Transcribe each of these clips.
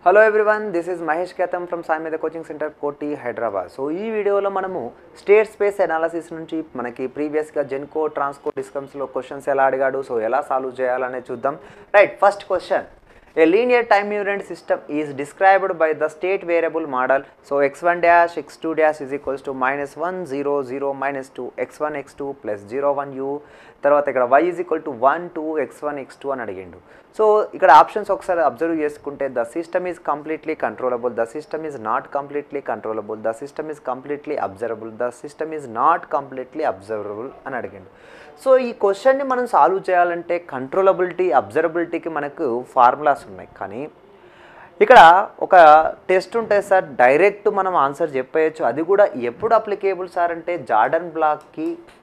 Hello everyone this is Mahesh Ketam from Sai మీద coaching centre కోటి Hyderabad so ఈ వీడియోలో మనము స్టేట్ స్పేస్ అనాలసిస్ నుంచి మనకి ప్రీవియస్గా జెన్కో ట్రాన్స్కో డిస్కమ్స్లో క్వశ్చన్స్ ఎలా అడిగాడు సో ఎలా సాల్వ్ చేయాలనే చూద్దాం right first question A linear time invariant system is described by the state variable model. So x1 dash x2 dash is equals to minus 1 0 0 minus 2 x1 x2 plus 0 1 u తర్వాత ఇక్కడ y is equal to 1 2 x1 x2 అని అడిగిండు so ఇక్కడ options ఒకసారి observe చేసుకుంటే the system is completely controllable the system is not completely controllable the system is completely observable the system is not completely observable అని అడిగిండు so ఈ క్వశ్చన్ని మనం సాల్వ్ చేయాలంటే కంట్రోలబిలిటీ అబ్జర్వబిలిటీకి మనకు ఫార్ములాస్ ఉన్నాయి కానీ ఇక్కడ ఒక టెస్ట్ ఉంటుంది సార్ డైరెక్ట్ మనం ఆన్సర్ చెప్పేయచ్చు అది కూడా ఎప్పుడు అప్లికేబుల్ సార్ అంటే జార్డన్ బ్లాక్కి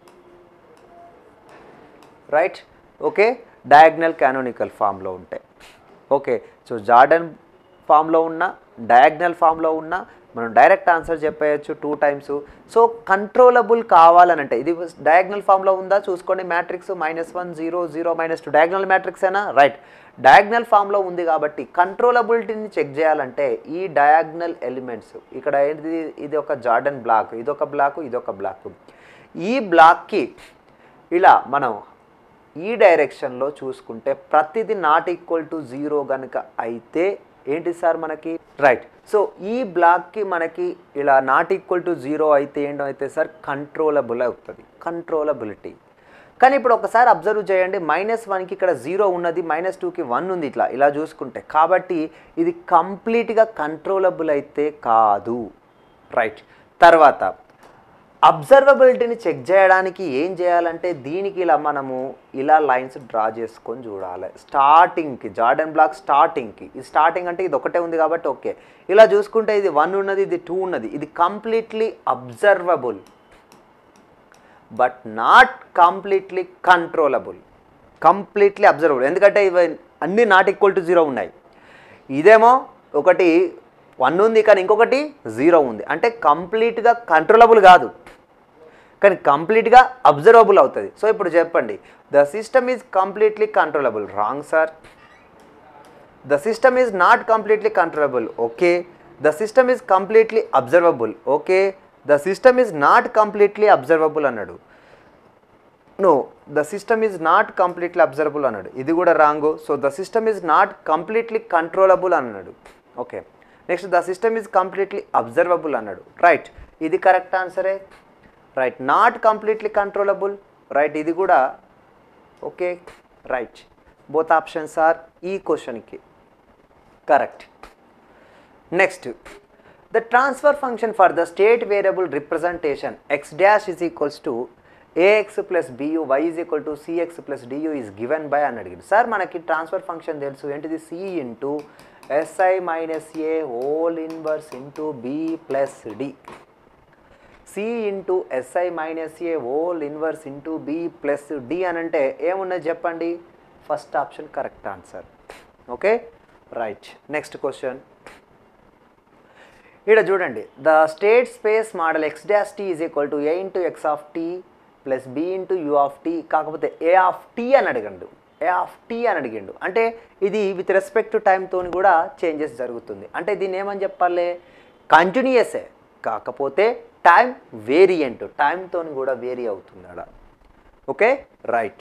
రైట్ ఓకే డయాగ్నల్ క్యానోనికల్ ఫామ్లో ఉంటాయి ఓకే సో జార్డన్ ఫామ్లో ఉన్న డయాగ్నల్ ఫామ్లో ఉన్న మనం డైరెక్ట్ ఆన్సర్ చెప్పేయచ్చు టూ టైమ్స్ సో కంట్రోలబుల్ కావాలనంటే ఇది డయాగ్నల్ ఫామ్లో ఉందా చూసుకోండి matrix minus one zero zero minus two diagonal matrix అయినా రైట్ డయాగ్నల్ ఫామ్లో ఉంది కాబట్టి కంట్రోలబిలిటీని చెక్ చేయాలంటే ఈ డయాగ్నల్ ఎలిమెంట్స్ ఇక్కడ ఏంటిది ఇది ఒక జార్డన్ బ్లాక్ ఇదొక బ్లాక్ ఇదొక బ్లాక్ ఈ బ్లాక్కి ఇలా మనం ఈ డైరెక్షన్లో చూసుకుంటే ప్రతిదీ నాట్ ఈక్వల్ టు జీరో కనుక అయితే ఏంటి సార్ మనకి రైట్ సో ఈ బ్లాక్కి మనకి ఇలా నాట్ ఈక్వల్ టు జీరో అయితే ఏంటైతే సార్ కంట్రోలబుల్ అవుతుంది కంట్రోలబిలిటీ కానీ ఇప్పుడు ఒకసారి అబ్జర్వ్ చేయండి మైనస్ వన్కి ఇక్కడ జీరో ఉన్నది మైనస్ టూకి వన్ ఉంది ఇట్లా ఇలా చూసుకుంటే కాబట్టి ఇది కంప్లీట్గా కంట్రోలబుల్ అయితే కాదు రైట్ తర్వాత అబ్జర్వబిలిటీని చెక్ చేయడానికి ఏం చేయాలంటే దీనికి ఇలా మనము ఇలా లైన్స్ డ్రా చేసుకొని చూడాలి స్టార్టింగ్కి జార్డన్ బ్లాక్ స్టార్టింగ్కి ఇది స్టార్టింగ్ అంటే ఇది ఒకటే ఉంది కాబట్టి ఓకే ఇలా చూసుకుంటే ఇది వన్ ఉన్నది ఇది టూ ఉన్నది ఇది completely observable but not completely controllable completely observable ఎందుకంటే ఇవి అన్నీ నాట్ ఈక్వల్ టు జీరో ఉన్నాయి ఇదేమో ఒకటి వన్ ఉంది కానీ ఇంకొకటి జీరో ఉంది అంటే కంప్లీట్గా కంట్రోలబుల్ కాదు కానీ కంప్లీట్గా అబ్జర్వబుల్ అవుతుంది సో ఇప్పుడు చెప్పండి the system is completely controllable wrong sir the system is not completely controllable okay the system is completely observable okay the system is not completely observable అన్నాడు no the system is not completely observable అన్నాడు ఇది కూడా wrong so the system is not completely controllable అన్నాడు okay next the system is completely observable అన్నాడు right ఇది correct ఆన్సరే right not completely controllable right ఇది కూడా okay right both options are ఈ క్వశ్చన్కి correct next the transfer function for the state variable representation X dash is equals to AX plus BU Y is equal to CX plus DU is given by అని అడిగింది sir మనకి transfer function తెలుసు ఏంటిది C into SI minus A whole inverse into B plus D C into SI minus A whole inverse into B plus D అని అంటే ఏమున్నది చెప్పండి first option correct answer okay right next question ఇక్కడ చూడండి the state space model X dash T is equal to A into X of T plus B into U of T కాకపోతే A of tea అని అడిగండు ఏ of tea అని అడిగిండు అంటే ఇది with respect to టైంతో కూడా changes జరుగుతుంది అంటే దీన్ని ఏమని చెప్పాలి కంటిన్యూయసే కాకపోతే టైం వేరియంట్ టైంతో కూడా వేరీ అవుతుంది అక్కడ okay right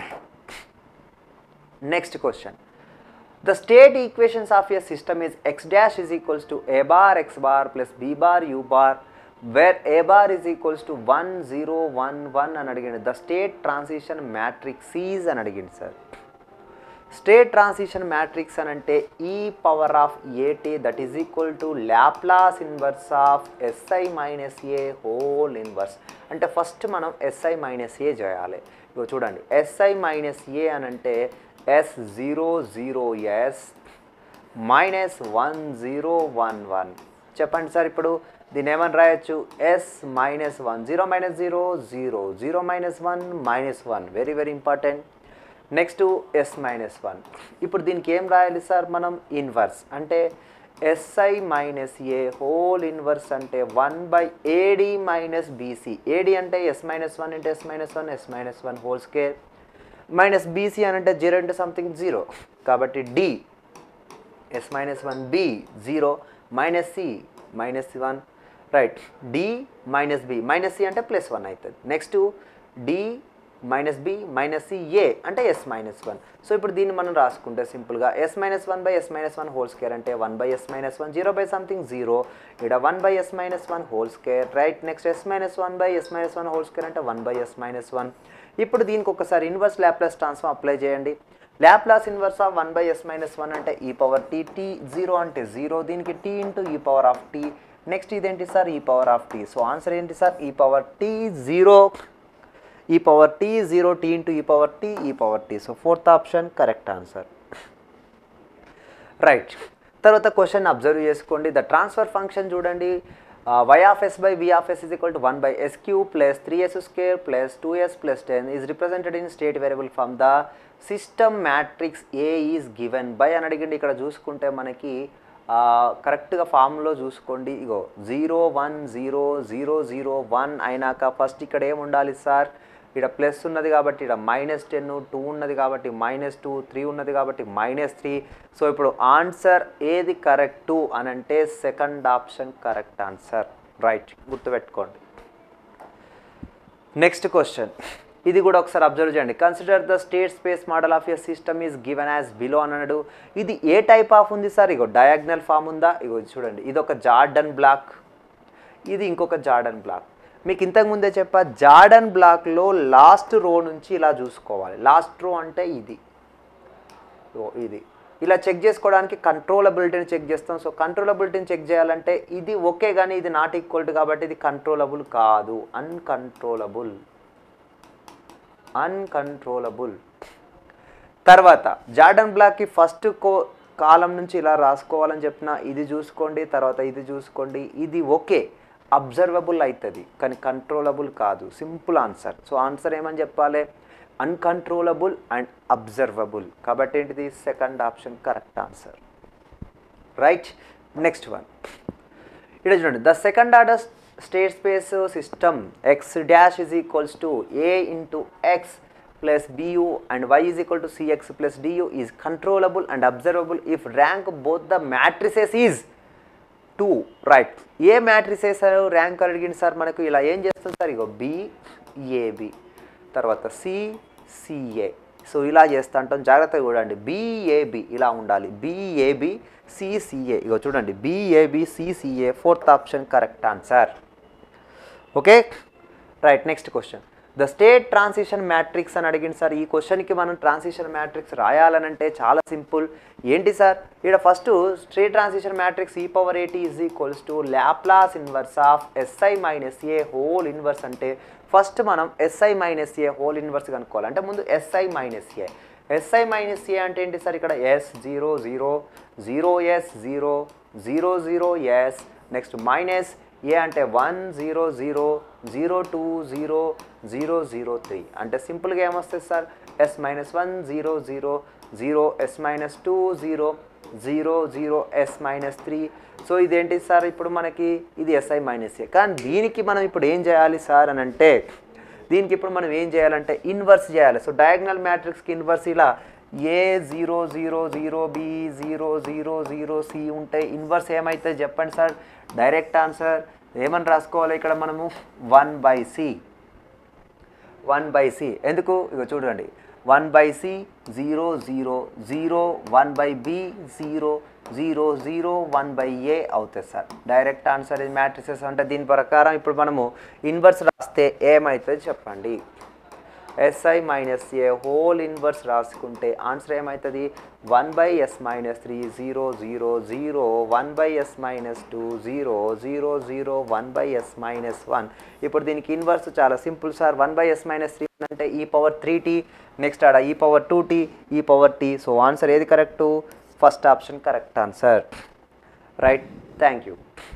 next question The state equations of a system is x dash is equals to a bar x bar plus b bar u bar where a bar is equals to 1 0 1 1 అని అడిగింది the state transition matrix is అని అడిగింది sir state transition matrix అని అంటే ఈ power of AT that is equal to Laplace inverse of SI minus A whole inverse అంటే first మనం SI minus A చేయాలి ఇగో చూడండి ఎస్ఐ మైనస్ ఏ అని అంటే S zero zero yes minus one zero one one చెప్పండి sir ఇప్పుడు దీన్ని ఏమని రాయొచ్చు S minus one zero minus zero zero zero minus one minus one very very important next yes minus one ఇప్పుడు దీనికి ఏం రాయాలి సార్ మనం ఇన్వర్స్ అంటే SI minus A whole inverse అంటే one by AD minus BC AD అంటే S minus one into S minus one S minus one whole square minus BC అని అంటే జీరో ఇంటూ సంథింగ్ జీరో కాబట్టి D S minus one B zero minus C minus one right D minus B minus C అంటే plus one అవుతుంది next D minus B minus C A అంటే S minus one so ఇప్పుడు దీన్ని మనం రాసుకుంటే సింపుల్గా s minus one by s minus one whole square అంటే one by s minus one zero by something zero ఇక్కడ one by s minus one whole square right next yes minus one by s minus one whole square అంటే one by s minus one ఇప్పుడు దీనికి ఒకసారి inverse Laplace transform apply చేయండి Laplace inverse of one by s minus one అంటే ఈ power t t zero అంటే zero దీనికి t into e power of t next ఇదేంటి sir e power of t so answer ఏంటి sir e power t zero e power t zero t into e power t e power t so fourth option correct answer right తర్వాత question observe చేసుకోండి the transfer function చూడండి y of s by u of s is equal to one by s cube plus three s square plus two yes plus ten is represented in state variable from the system matrix A is given by అని అడిగిండి ఇక్కడ చూసుకుంటే మనకి కరెక్ట్గా ఫామ్లో చూసుకోండి ఇగో zero one zero zero zero one అయినాక ఫస్ట్ ఇక్కడ ఏమి ఉండాలి సార్ ఇక్కడ ప్లస్ ఉన్నది కాబట్టి ఇక్కడ మైనస్ టెన్ టూ ఉన్నది కాబట్టి మైనస్ టూ త్రీ ఉన్నది కాబట్టి మైనస్ త్రీ సో ఇప్పుడు ఆన్సర్ ఏది కరెక్టు అని అంటే second option correct answer right గుర్తుపెట్టుకోండి నెక్స్ట్ క్వశ్చన్ ఇది కూడా ఒకసారి అబ్జర్వ్ చేయండి consider the state space model of your system is given as below అన్నాడు ఇది ఏ టైప్ ఆఫ్ ఉంది సార్ ఇగో డయాగ్నల్ ఫామ్ ఉందా ఇగో చూడండి ఇది ఒక జార్డన్ బ్లాక్ ఇది ఇంకొక జార్డన్ బ్లాక్ మీకు ఇంతకు ముందే చెప్పా జార్డన్ బ్లాక్లో లాస్ట్ రో నుంచి ఇలా చూసుకోవాలి లాస్ట్ రో అంటే ఇది ఓ ఇది ఇలా చెక్ చేసుకోవడానికి కంట్రోలబిలిటీని చెక్ చేస్తాం సో కంట్రోలబిలిటీని చెక్ చేయాలంటే ఇది ఓకే కానీ ఇది నాట్ ఈక్వల్ టు కాబట్టి ఇది కంట్రోలబుల్ కాదు అన్కంట్రోలబుల్ అన్కంట్రోలబుల్ తర్వాత జార్డన్ బ్లాక్కి ఫస్ట్ కో కాలం నుంచి ఇలా రాసుకోవాలని చెప్పిన ఇది చూసుకోండి తర్వాత ఇది చూసుకోండి ఇది ఓకే అబ్జర్వబుల్ అవుతుంది కానీ కంట్రోలబుల్ కాదు సింపుల్ ఆన్సర్ సో ఆన్సర్ ఏమని చెప్పాలి అన్కంట్రోలబుల్ అండ్ అబ్జర్వబుల్ కాబట్టి ఏంటిది second option correct answer right next one ఇక్కడ చూడండి the second order state space system x dash is equals to A into x plus B u and y is equal to CX plus DU is controllable and observable if rank both the matrices is two right A matrices rank అడిగింది sir మనకు ఇలా ఏం చేస్తుంది sir ఇగో B A B తర్వాత C C A so ఇలా చేస్తా అంటాం జాగ్రత్తగా చూడండి బిఏబి ఇలా ఉండాలి బిఏబి సిసిఏ ఇగో చూడండి B A B C C A fourth option correct answer okay right next question the state transition matrix అని అడిగింది సార్ ఈ క్వశ్చన్కి మనం ట్రాన్సిషన్ మ్యాట్రిక్స్ రాయాలనంటే చాలా సింపుల్ ఏంటి సార్ ఇక్కడ first state transition matrix e power A t is equals to Laplace inverse of SI minus A whole inverse అంటే first మనం SI minus A whole inverse కనుక్కోవాలి అంటే ముందు s I minus A s I minus A అంటే ఏంటి sir ఇక్కడ s zero zero zero s zero zero zero s next minus A అంటే one zero zero zero two zero zero zero three అంటే సింపుల్గా ఏమొస్తుంది sir yes minus one zero zero zero yes minus two zero zero zero yes minus three so ఇదేంటి sir ఇప్పుడు మనకి ఇది SI minus ఏ కానీ దీనికి మనం ఇప్పుడు ఏం చేయాలి సార్ అని అంటే దీనికి ఇప్పుడు మనం ఏం చేయాలంటే ఇన్వర్స్ చేయాలి సో డయాగ్నల్ మ్యాట్రిక్స్కి ఇన్వర్స్ ఇలా A zero zero zero B zero zero zero C ఉంటే ఇన్వర్స్ ఏమైతే చెప్పండి సార్ డైరెక్ట్ ఆన్సర్ ఏమని రాసుకోవాలి ఇక్కడ మనము one by C one by C ఎందుకు ఇక చూడండి one by C zero zero zero one by B zero zero zero one by A అవుతుంది సార్ డైరెక్ట్ ఆన్సర్ ఇది మ్యాట్రిసెస్ అంటే దీని ప్రకారం ఇప్పుడు మనము ఇన్వర్స్ రాస్తే ఏమవుతుంది చెప్పండి s I minus A whole inverse రాసుకుంటే ఆన్సర్ ఏమవుతుంది one by s minus three zero zero zero one by s minus two zero zero zero one by s minus one ఇప్పుడు దీనికి ఇన్వర్స్ చాలా simple sir one by s minus three అంటే ఈ power three t next ఆడ e power two t e power t so answer ఏది correct first option correct answer right thank you